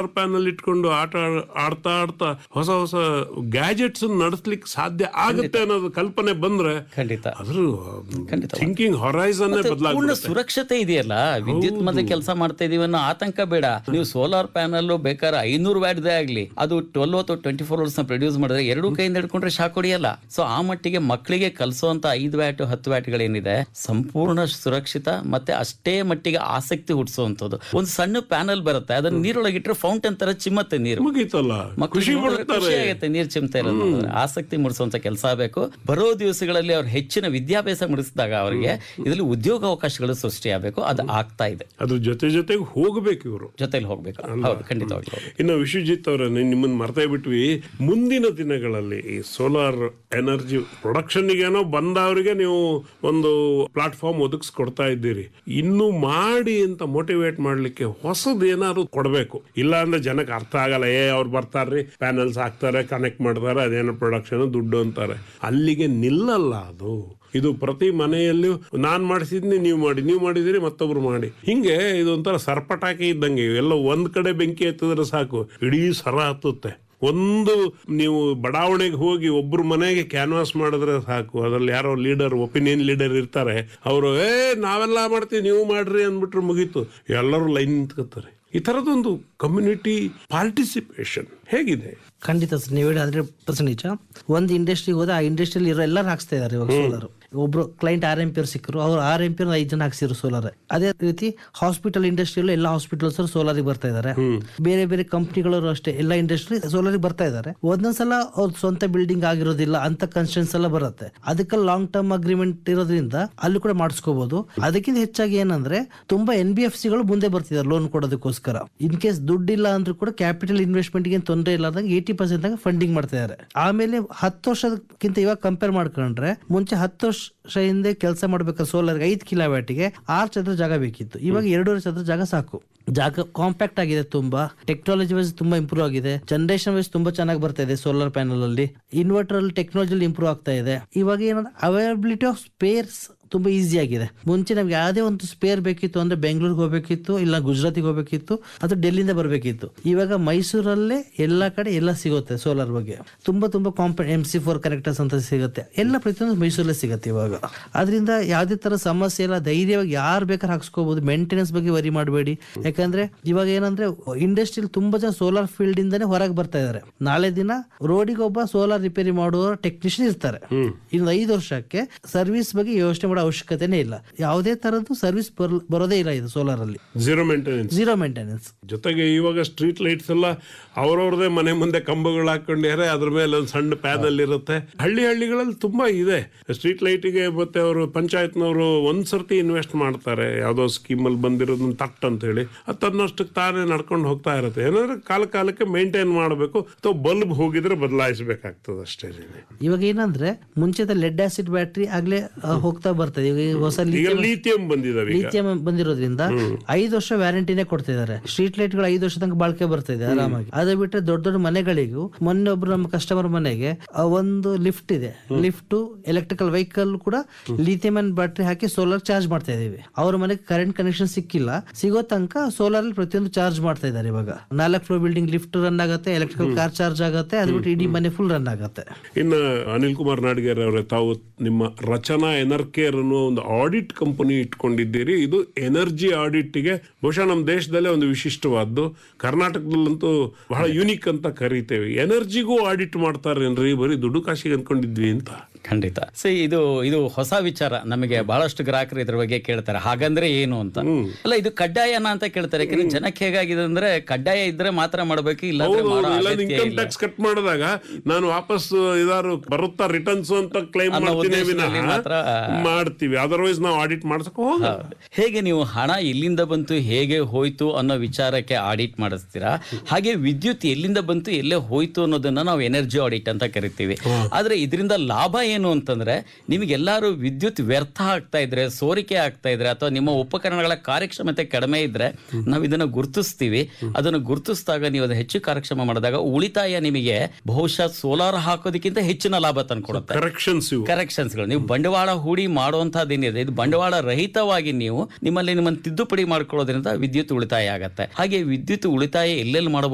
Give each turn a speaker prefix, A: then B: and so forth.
A: Solar panel ಇಟ್ಕೊಂಡು ಆಟ add- ಆಡ್ತಾ ಆಡ್ತಾ ಹೊಸ ಹೊಸ ಗ್ಯಾಜೆಟ್ಸ್ ನಡೆಸ್ಲಿಕ್ಕೆ ಸಾಧ್ಯ ಆಗುತ್ತೆ ಅನ್ನೋದು ಕಲ್ಪನೆ ಬಂದ್ರೆ
B: ಖಂಡಿತ
A: ಅದ್ರ
B: ಖಂಡಿತ.
A: ಥಿಂಕಿಂಗ್ ಹೊರೈಸನ್
B: ಮತ್ತೆ ಪೂರ್ಣ
A: ಬದಲಾಗ್ಬಿಡುತ್ತೆ
B: ಸುರಕ್ಷತೆ ಇದೆಯಲ್ಲ ವಿದ್ಯುತ್ ಮತ್ತೆ ಕೆಲಸ ಮಾಡ್ತಾ ಇದೀವಿ ಅನ್ನೋ ಆತಂಕ ಬೇಡ ನೀವು ಸೋಲಾರ್ ಪ್ಯಾನಲ್ ಬೇಕಾದ್ರೆ ಐನೂರು ವ್ಯಾಟ್ದೇ ಆಗ್ಲಿ ಅದು ಟ್ವೆಲ್ ಅಥವಾ ಟ್ವೆಂಟಿ ಫೋರ್ ಅವರ್ಸ್ ನ ಪ್ರೊಡ್ಯೂಸ್ ಮಾಡಿದ್ರೆ ಎರಡು ಕೈಯಿಂದ ಹಿಡ್ಕೊಂಡ್ರೆ ಶಾಕ್ ಹೊಡಿಯಲ್ಲ ಸೊ ಆ ಮಟ್ಟಿಗೆ ಮಕ್ಕಳಿಗೆ ಕಲಿಸುವಂತ ಐದು ವ್ಯಾಟ್ ಹತ್ತು ವ್ಯಾಟ್ಗಳೇನಿದೆ ಸಂಪೂರ್ಣ ಸುರಕ್ಷಿತ ಮತ್ತೆ ಅಷ್ಟೇ ಮಟ್ಟಿಗೆ ಆಸಕ್ತಿ ಹುಟ್ಟಿಸುವಂತದ್ದು ಒಂದು ಸಣ್ಣ ಪ್ಯಾನಲ್ ಬರುತ್ತೆ ಅದನ್ನ ನೀರೊಳಗಿಟ್ರೆ ಫೌಂಟೇನ್ ತರ ಚಿಮ್ಮತ್ತೆ ನೀರು
A: ಮುಗೀತಲ್ಲ ಖುಷಿ
B: ಮಕ್ಕಳಿಗೆ ನೋಡಿದ್ರೆ
A: ಪಡ್ತಾರೆ
B: ಖುಷಿ ಆಗುತ್ತೆ ನೀರ್ ಚಿಮ್ತಾ ಇರೋದು ನೋಡಿದ್ರೆ. ಆಸಕ್ತಿ ಮೂಡಿಸುವಂತ ಕೆಲಸ ಬೇಕು ಬರೋ ದಿವಸಗಳಲ್ಲಿ ಅವ್ರು ಹೆಚ್ಚಿನ ವಿದ್ಯಾಭ್ಯಾಸ ಮುಡಿಸಿದಾಗ ಅವರಿಗೆ ಇದರಲ್ಲಿ ಉದ್ಯೋಗ ಅವಕಾಶಗಳು ಸೃಷ್ಟಿಯಾಗಬೇಕು ಅದು ಆಗ್ತಾ ಇದೆ
A: ಅದ್ರ ಜೊತೆ ಜೊತೆಗೆ ಹೋಗ್ಬೇಕು ಇವರು
B: ಜೊತೆಲಿ ಹೋಗ್ಬೇಕು ಹೌದು ಖಂಡಿತವಾಗ್ಲೂ ಹೋಗ್ಬೇಕು.
A: ಇನ್ನು ವಿಶ್ವಜಿತ್ ಅವರ ನಿಮ್ಮನ್ನ ಮರ್ತೇ ಬಿಟ್ವಿ ಮುಂದಿನ ದಿನಗಳಲ್ಲಿ ಈ ಸೋಲಾರ್ ಎನರ್ಜಿ ಪ್ರೊಡಕ್ಷನ್ಗೇನೋ ಬಂದವರಿಗೆ ನೀವು ಒಂದು ಪ್ಲಾಟ್ಫಾರ್ಮ್ ಒದಗಿಸ್ಕೊಡ್ತಾ ಇದ್ದೀರಿ ಇನ್ನು ಮಾಡಿ ಅಂತ ಮೋಟಿವೇಟ್ ಮಾಡ್ಲಿಕ್ಕೆ ಹೊಸದು ಏನಾದ್ರು ಕೊಡಬೇಕು ಇಲ್ಲ ಅಂದ್ರೆ ಜನಕ್ಕೆ ಅರ್ಥ ಆಗಲ್ಲ ಏ ಅವ್ರು ಬರ್ತಾರ್ರಿ ಪ್ಯಾನಲ್ಸ್ ಹಾಕ್ತಾರೆ ಕನೆಕ್ಟ್ ಮಾಡ್ತಾರೆ ಅದೇನೋ ಪ್ರೊಡಕ್ಷನ್ ದುಡ್ಡು ಅಂತಾರೆ ಅಲ್ಲಿಗೆ ನಿಲ್ಲಲ್ಲ ಅದು ಇದು ಪ್ರತಿ ಮನೆಯಲ್ಲೂ ನಾನ್ ಮಾಡಿಸಿದ್ನಿ ನೀವು ಮಾಡಿ ನೀವು ಮಾಡಿದಿರಿ ಮತ್ತೊಬ್ರು ಮಾಡಿ ಹಿಂಗೆ ಇದೊಂಥರ ಸರ್ಪಟಾಕಿ ಇದ್ದಂಗೆ ಎಲ್ಲ ಒಂದ್ ಕಡೆ ಬೆಂಕಿ ಎತ್ತಿದ್ರೆ ಸಾಕು ಇಡೀ ಸರ ಹತ್ತುತ್ತೆ ಒಂದು ನೀವು ಬಡಾವಣೆಗೆ ಹೋಗಿ ಒಬ್ರು ಮನೆಗೆ ಕ್ಯಾನ್ವಾಸ್ ಮಾಡಿದ್ರೆ ಸಾಕು ಅದ್ರಲ್ಲಿ ಯಾರೋ ಲೀಡರ್ ಒಪಿನಿಯನ್ ಲೀಡರ್ ಇರ್ತಾರೆ ಅವರು ಏ ನಾವೆಲ್ಲ ಮಾಡ್ತೀವಿ ನೀವು ಮಾಡ್ರಿ ಅಂದ್ಬಿಟ್ರೆ ಮುಗೀತು ಎಲ್ಲರೂ ಲೈನ್ ನಿಂತ್ಕೋತಾರೆ ಈ ತರದೊಂದು ಕಮ್ಯುನಿಟಿ ಪಾರ್ಟಿಸಿಪೇಷನ್ ಹೇಗಿದೆ
C: ಖಂಡಿತ ಸರ್ ನೀವು ಹೇಳಿ ಹಂಡ್ರೆಡ್ ಪರ್ಸೆಂಟ್ ನಿಜ ಒಂದು ಇಂಡಸ್ಟ್ರಿಗೆ ಹೋದ್ರೆ ಆ ಇಂಡಸ್ಟ್ರಿಯಲ್ಲಿ ಇರೋ ಎಲ್ಲರೂ ಹಾಕ್ಸ್ತಾ ಇದಾರೆ ಇವಾಗ ಸೋಲಾರ್ ಒಬ್ರು ಕ್ಲೈಂಟ್ ಆರ್ ಎಂ ಪಿ ಸಿಕ್ಕರು ಅವ್ರು ಆರ್ ಎಂ ಪಿ ಐದು ಜನ ಹಾಕ್ಸಿದ್ರು ಸೋಲಾರ್ ಅದೇ ರೀತಿ ಹಾಸ್ಪಿಟಲ್ ಇಂಡಸ್ಟ್ರಿಯಲ್ಲೂ ಎಲ್ಲ ಹಾಸ್ಪಿಟಲ್ಸ್ ಸೋಲಾರಿಗೆ ಬರ್ತಾ ಇದಾರೆ ಬೇರೆ ಬೇರೆ ಕಂಪ್ನಿಗಳವರು ಅಷ್ಟೇ ಎಲ್ಲ ಇಂಡಸ್ಟ್ರಿ ಸೋಲಾರಿಗೆ ಬರ್ತಾ ಇದಾರೆ ಒಂದೊಂದ್ಸಲ ಅವ್ರ ಸ್ವಂತ ಬಿಲ್ಡಿಂಗ್ ಆಗಿರೋದಿಲ್ಲ ಅಂತ ಕನ್ಸ್ಟೆನ್ಸ್ ಎಲ್ಲ ಬರುತ್ತೆ ಅದಕ್ಕೆ ಲಾಂಗ್ ಟರ್ಮ್ ಅಗ್ರಿಮೆಂಟ್ ಇರೋದ್ರಿಂದ ಅಲ್ಲಿ ಕೂಡ ಮಾಡಿಸ್ಕೋಬಹುದು ಅದಕ್ಕಿಂತ ಹೆಚ್ಚಾಗಿ ಏನಂದ್ರೆ ತುಂಬಾ ಎನ್ ಬಿ ಎಫ್ ಸಿಗಳು ಮುಂದೆ ಬರ್ತಿದ್ದಾರೆ ಲೋನ್ ಕೊಡೋದಕ್ಕೋಸ್ಕರ ಇನ್ ಕೇಸ್ ದುಡ್ಡಿಲ್ಲ ಅಂದ್ರೂ ಕೂಡ ಕ್ಯಾಪಿಟಲ್ ಇನ್ವೆಸ್ಟ್ಮೆಂಟ್ ಗೆ ತೊಂದರೆ ಇಲ್ಲದಂಗೆ ಏಟಿ ಪರ್ಸೆಂಟ್ ಫಂಡಿಂಗ್ ಮಾಡ್ತಾ ಇದ್ದಾರೆ ಆಮೇಲೆ ಹತ್ತು ವರ್ಷಕ್ಕಿಂತ ಇವಾಗ ಕಂಪೇರ್ ಮಾಡ್ಕೊಂಡ್ರೆ ಮುಂಚೆ ಹತ್ತು ವರ್ಷ ಹಿಂದೆ ಕೆಲಸ ಮಾಡ್ಬೇಕಾದ್ರೆ ಸೋಲಾರ್ ಐದು ಕಿಲೋವ್ಯಾಟಿಗೆ ಆರು ಚದರ ಜಾಗ ಬೇಕಿತ್ತು ಇವಾಗ ಎರಡೂವರೆ ಚದರ ಜಾಗ ಸಾಕು ಜಾಗ ಕಾಂಪ್ಯಾಕ್ಟ್ ಆಗಿದೆ ತುಂಬಾ ಟೆಕ್ನಾಲಜಿ ವೈಸ್ ತುಂಬಾ ಇಂಪ್ರೂವ್ ಆಗಿದೆ ಜನರೇಷನ್ ವೈಸ್ ತುಂಬಾ ಚೆನ್ನಾಗಿ ಬರ್ತಾ ಇದೆ ಸೋಲಾರ್ ಪ್ಯಾನಲ್ ಅಲ್ಲಿ ಇನ್ವರ್ಟರ್ ಅಲ್ಲಿ ಟೆಕ್ನಾಲಜಿ ಇಂಪ್ರೂವ್ ಆಗ್ತಾ ಇದೆ ಇವಾಗ ಏನಂದ್ರೆ ಅವೈಲಬಿಲಿಟಿ ಆಫ್ ಸ್ಪೇರ್ಸ್ ತುಂಬಾ ಈಸಿ ಆಗಿದೆ ಮುಂಚೆ ನಮ್ಗೆ ಯಾವುದೇ ಒಂದು ಸ್ಪೇರ್ ಬೇಕಿತ್ತು ಅಂದ್ರೆ ಬೆಂಗಳೂರಿಗೆ ಹೋಗ್ಬೇಕಿತ್ತು ಇಲ್ಲ ಗುಜರಾತಿಗೆ ಹೋಗ್ಬೇಕಿತ್ತು ಅಥವಾ ಡೆಲ್ಲಿಂದ ಬರಬೇಕಿತ್ತು ಇವಾಗ ಮೈಸೂರಲ್ಲೇ ಎಲ್ಲಾ ಕಡೆ ಎಲ್ಲ ಸಿಗುತ್ತೆ ಸೋಲಾರ್ ಬಗ್ಗೆ ತುಂಬಾ ತುಂಬಾ ಕಾಂಪ ಎಂ ಸಿ ಫೋರ್ ಕನೆಕ್ಟರ್ಸ್ ಅಂತ ಸಿಗುತ್ತೆ ಎಲ್ಲ ಪ್ರತಿಯೊಂದು ಮೈಸೂರಲ್ಲೇ ಸಿಗುತ್ತೆ ಇವಾಗ ಅದರಿಂದ ಯಾವುದೇ ತರ ಸಮಸ್ಯೆ ಇಲ್ಲ ಧೈರ್ಯವಾಗಿ ಯಾರು ಬೇಕಾದ್ರೆ ಹಾಕ್ಸ್ಕೋಬಹುದು ಮೇಂಟೆನೆನ್ಸ್ ಬಗ್ಗೆ ವರಿ ಮಾಡಬೇಡಿ ಯಾಕಂದ್ರೆ ಇವಾಗ ಏನಂದ್ರೆ ಇಂಡಸ್ಟ್ರಿಯಲ್ಲಿ ತುಂಬಾ ಜನ ಸೋಲಾರ್ ಫೀಲ್ಡ್ ಇಂದಾನೆ ಹೊರಗೆ ಬರ್ತಾ ಇದಾರೆ ನಾಳೆ ದಿನ ರೋಡಿಗೆ ಒಬ್ಬ ಸೋಲಾರ್ ರಿಪೇರಿ ಮಾಡುವ ಟೆಕ್ನಿಷಿಯನ್ ಇರ್ತಾರೆ ಇನ್ನು ಐದು ವರ್ಷಕ್ಕೆ ಸರ್ವಿಸ್ ಬಗ್ಗೆ ಯೋಚನೆ ಮಾಡೋ ಅವಶ್ಯಕತೆನೇ ಇಲ್ಲ ಯಾವುದೇ ತರದ್ದು ಸರ್ವಿಸ್ ಬರೋದೇ ಇಲ್ಲ ಇದು ಸೋಲಾರ್ ಅಲ್ಲಿ
A: ಝೀರೋ ಮೇಂಟೆನೆನ್ಸ್
C: ಝೀರೋ ಮೇಂಟೆನೆನ್ಸ್
A: ಜೊತೆಗೆ ಇವಾಗ ಸ್ಟ್ರೀಟ್ ಲೈಟ್ಸ್ ಎಲ್ಲ ಅವ್ರವ್ರದೇ ಮನೆ ಮುಂದೆ ಕಂಬಗಳು ಹಾಕೊಂಡಿದ್ದಾರೆ ಅದ್ರ ಮೇಲೆ ಒಂದು ಸಣ್ಣ ಪ್ಯಾನಲ್ ಇರುತ್ತೆ ಹಳ್ಳಿ ಹಳ್ಳಿಗಳಲ್ಲಿ ತುಂಬಾ ಇದೆ ಸ್ಟ್ರೀಟ್ ಲೈಟಿಗೆ ಮತ್ತೆ ಅವರು ಪಂಚಾಯತ್ನವರು ಒಂದ್ ಸರ್ತಿ ಇನ್ವೆಸ್ಟ್ ಮಾಡ್ತಾರೆ ಯಾವ್ದೋ ಸ್ಕೀಮಲ್ಲಿ ಬಂದಿರೋದನ್ನ ತಟ್ ಅಂತ ಹೇಳಿ ಅದು ತನ್ನಷ್ಟಕ್ಕೆ ತಾನೇ ನಡ್ಕೊಂಡು ಹೋಗ್ತಾ ಇರುತ್ತೆ ಏನಂದ್ರೆ ಕಾಲ ಕಾಲಕ್ಕೆ ಮೇಂಟೈನ್ ಮಾಡಬೇಕು ಅಥವಾ ಬಲ್ಬ್ ಹೋಗಿದ್ರೆ ಬದಲಾಯಿಸಬೇಕಾಗ್ತದೆ ಅಷ್ಟೇ
C: ಇವಾಗ ಏನಂದ್ರೆ ಮುಂಚೆದ ಲೆಡ್ ಆಸಿಡ್ ಬ್ಯಾಟ್ರಿ ಆಗ್ಲೇ ಆ, ಹೋಗ್ತಾ ಬರ್ತದೆ ಈಗ ಈ ಹೊಸ
A: ಈಗ ಲೀಥಿಯಂ ಬಂದಿದಾವೆ ಈಗ
C: ಲಿಥಿಯಂ ಬಂದಿರೋದ್ರಿಂದ ಐದು ವರ್ಷ ವ್ಯಾರಂಟಿನೇ ಕೊಡ್ತಿದ್ದಾರೆ ಸ್ಟ್ರೀಟ್ ಲೈಟ್ ಗಳು ಐದು ವರ್ಷ ತನಕ ಬಾಳಿಕೆ ಬರ್ತಿದೆ ಆರಾಮಾಗಿ ಅದೇ ಬಿಟ್ಟರೆ ದೊಡ್ಡ ದೊಡ್ಡ ಮನೆಗಳಿಗೂ ಮೊನ್ನೆ ಒಬ್ರು ನಮ್ಮ ಕಸ್ಟಮರ್ ಮನೆಗೆ ಆ, ಒಂದು ಲಿಫ್ಟ್ ಇದೆ ಲಿಫ್ಟ್ ಎಲೆಕ್ಟ್ರಿಕಲ್ ವೆಹಿಕಲ್ ಕೂಡ ಲಿಥಿಯಂ ಬ್ಯಾಟ್ರಿ ಹಾಕಿ ಸೋಲಾರ್ ಚಾರ್ಜ್ ಮಾಡ್ತಾ ಇದೀವಿ ಅವ್ರ ಮನೆಗೆ ಕರೆಂಟ್ ಕನೆಕ್ಷನ್ ಸಿಕ್ಕಿಲ್ಲ ಸಿಗೋ ತನಕ ಸೋಲಾರ್ ಅಲ್ಲಿ ಪ್ರತಿಯೊಂದು ಚಾರ್ಜ್ ಮಾಡ್ತಾ ಇದ್ದಾರೆ ಇವಾಗ ನಾಲ್ಕು ಫ್ಲೋರ್ ಬಿಲ್ಡಿಂಗ್ ಲಿಫ್ಟ್ ರನ್ ಆಗುತ್ತೆ ಎಲೆಕ್ಟ್ರಿಕಲ್ ಕಾರ್ ಚಾರ್ಜ್ ಆಗುತ್ತೆ ಅದು ಬಿಟ್ಟು ಇಡೀ ಮನೆ ಫುಲ್ ರನ್ ಆಗುತ್ತೆ
A: ಇನ್ನು ಅನಿಲ್ ಕುಮಾರ್ ನಾಡಿಗೇರ್ ಅವರೇ ತಾವು ನಿಮ್ಮ ರಚನಾ ಎನರ್ಕೇರ್ ಅನ್ನೋ ಒಂದು ಆಡಿಟ್ ಕಂಪನಿ ಇಟ್ಕೊಂಡಿದ್ದೀರಿ ಇದು ಎನರ್ಜಿ ಆಡಿಟ್ಗೆ ಬಹುಶಃ ನಮ್ಮ ದೇಶದಲ್ಲೇ ಒಂದು ವಿಶಿಷ್ಟವಾದ್ದು ಕರ್ನಾಟಕದಲ್ಲಂತೂ ಬಹಳ ಯುನಿಕ್ ಅಂತ ಕರಿತೇವೆ ಎನರ್ಜಿಗೂ ಆಡಿಟ್ ಮಾಡ್ತಾರೇನ್ರಿ ಬರೀ ದುಡ್ಡು ಕಾಶಿಗೆ ಅನ್ಕೊಂಡಿದ್ವಿ ಅಂತ
B: ಖಂಡಿತ ಸೊ ಇದು ಇದು ಹೊಸ ವಿಚಾರ ನಮಗೆ ಬಹಳಷ್ಟು ಗ್ರಾಹಕರು ಇದ್ರ ಬಗ್ಗೆ ಕೇಳ್ತಾರೆ ಹಾಗಂದ್ರೆ ಏನು ಅಂತ ಅಲ್ಲ ಇದು ಕಡ್ಡಾಯನ ಅಂತ ಕೇಳ್ತಾರೆ ಯಾಕಂದ್ರೆ ಜನಕ್ಕೆ ಹೇಗಾಗಿದೆ ಅಂದ್ರೆ ಕಡ್ಡಾಯ ಇದ್ರೆ ಮಾತ್ರ ಮಾಡ್ಬೇಕು ಇಲ್ಲ
A: ಹೌದು ಇಲ್ಲ ಇನ್ಕಮ್ ಟ್ಯಾಕ್ಸ್ ಕಟ್ ಮಾಡಿದಾಗ ನಾನು ವಾಪಸ್ ಇದಾರು ಬರುತ್ತಾ ರಿಟರ್ನ್ಸ್ ಅಂತ ಕ್ಲೈಮ್
B: ಅನ್ನೋ
A: ಮಾಡ್ತೀನಿ
B: ಉದ್ದೇಶದಲ್ಲಿ
A: ವಿನಃ
B: ಮಾತ್ರ,
A: ಮಾಡ್ತೀವಿ ಅದರ್ವೈಸ್ ನಾವು ಆಡಿಟ್ ಮಾಡ್ಸಕ್ ಹೋಗಲ್ಲ
B: ಹೇಗೆ ನೀವು ಹಣ ಎಲ್ಲಿಂದ ಬಂತು ಹೇಗೆ ಹೋಯ್ತು ಅನ್ನೋ ವಿಚಾರಕ್ಕೆ ಆಡಿಟ್ ಮಾಡಿಸ್ತೀರಾ ಹಾಗೆ ವಿದ್ಯುತ್ ಎಲ್ಲಿಂದ ಬಂತು ಎಲ್ಲೇ ಹೋಯ್ತು ಅನ್ನೋದನ್ನ ನಾವು ಎನರ್ಜಿ ಆಡಿಟ್ ಅಂತ ಕರಿತೀವಿ ಆದ್ರೆ ಇದರಿಂದ ಲಾಭ ಏನು ಅಂತಂದ್ರೆ ನಿಮಗೆಲ್ಲರೂ ವಿದ್ಯುತ್ ವ್ಯರ್ಥ ಆಗ್ತಾ ಇದ್ರೆ ಸೋರಿಕೆ ಆಗ್ತಾ ಇದ್ರೆ ಅಥವಾ ನಿಮ್ಮ ಉಪಕರಣಗಳ ಕಾರ್ಯಕ್ಷಮತೆ ಕಡಿಮೆ ಇದ್ರೆ ನಾವು ಇದನ್ನ ಗುರುತಿಸ್ತೀವಿ ಅದನ್ನು ಗುರುತಿಸಿದಾಗ ನೀವು ಅದನ್ನ ಹೆಚ್ಚು ಕಾರ್ಯಕ್ಷಮ ಮಾಡಿದಾಗ ಉಳಿತಾಯ ನಿಮಗೆ ಬಹುಶಃ ಸೋಲಾರ್ ಹಾಕೋದಕ್ಕಿಂತ ಹೆಚ್ಚಿನ ಲಾಭ ತಂದ್ಕೊಡುತ್ತೆ
A: ಕರೆಕ್ಷನ್ಸ್ ಇವು
B: ಕರೆಕ್ಷನ್ಸ್ಗಳು ನೀವು ಬಂಡವಾಳ ಹೂಡಿ ಮಾಡುವಂತಹದ್ದೇನಿದೆ ಇದು ಬಂಡವಾಳ ರಹಿತವಾಗಿ ನೀವು ನಿಮ್ಮಲ್ಲಿ ನಿಮ್ಮನ್ನು ತಿದ್ದುಪಡಿ ಮಾಡ್ಕೊಳ್ಳೋದ್ರಿಂದ ವಿದ್ಯುತ್ ಉಳಿತಾಯ ಆಗತ್ತೆ ಹಾಗೆ ವಿದ್ಯುತ್ ಉಳಿತಾಯ ಎಲ್ಲೆಲ್ಲಿ ಮಾಡಬಹುದು